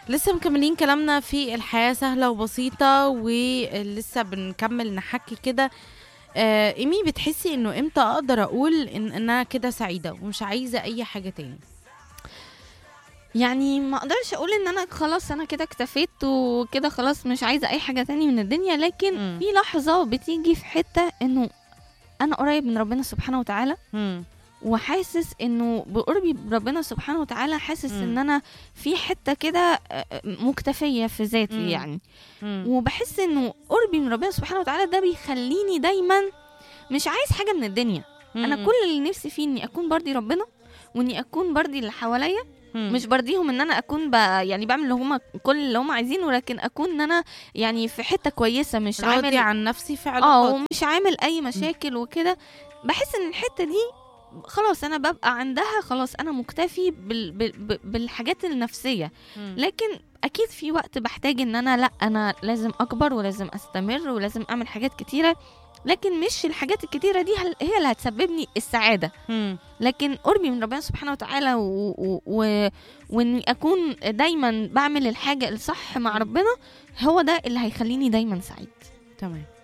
لسه مكملين كلامنا في الحياة سهلة وبسيطة ولسه بنكمل نحكي كده آه، ايمي بتحسي انه امتى اقدر اقول ان إن انا كده سعيدة ومش عايزة اي حاجة تاني يعني ما اقدرش اقول ان انا خلاص انا كده اكتفيت وكده خلاص مش عايزه اي حاجه تاني من الدنيا لكن مم. في لحظه بتيجي في حته انه انا قريب من ربنا سبحانه وتعالى مم. وحاسس انه بقربي بربنا سبحانه وتعالى حاسس مم. ان انا في حته كده آه، مكتفيه في ذاتي مم. يعني مم. وبحس انه قربي من ربنا سبحانه وتعالى ده بيخليني دايما مش عايز حاجه من الدنيا انا مم. كل اللي نفسي فيه اني اكون برضي ربنا واني اكون برضي اللي حواليا مم. مش برضيهم ان انا اكون ب... يعني بعمل اللي هما كل اللي هما عايزينه لكن اكون ان انا يعني في حته كويسه مش راضي عامل عن نفسي في اه علاقات ومش عامل اي مشاكل وكده بحس ان الحته دي خلاص انا ببقى عندها خلاص انا مكتفي بال... بال... بال- بالحاجات النفسيه مم. لكن اكيد في وقت بحتاج ان انا لا انا لازم اكبر ولازم استمر ولازم اعمل حاجات كتيره لكن مش الحاجات الكتيره دي هل- هي اللي هتسببني السعاده مم. لكن قربي من ربنا سبحانه وتعالى و... و... و... واني اكون دايما بعمل الحاجه الصح مع ربنا هو ده اللي هيخليني دايما سعيد تمام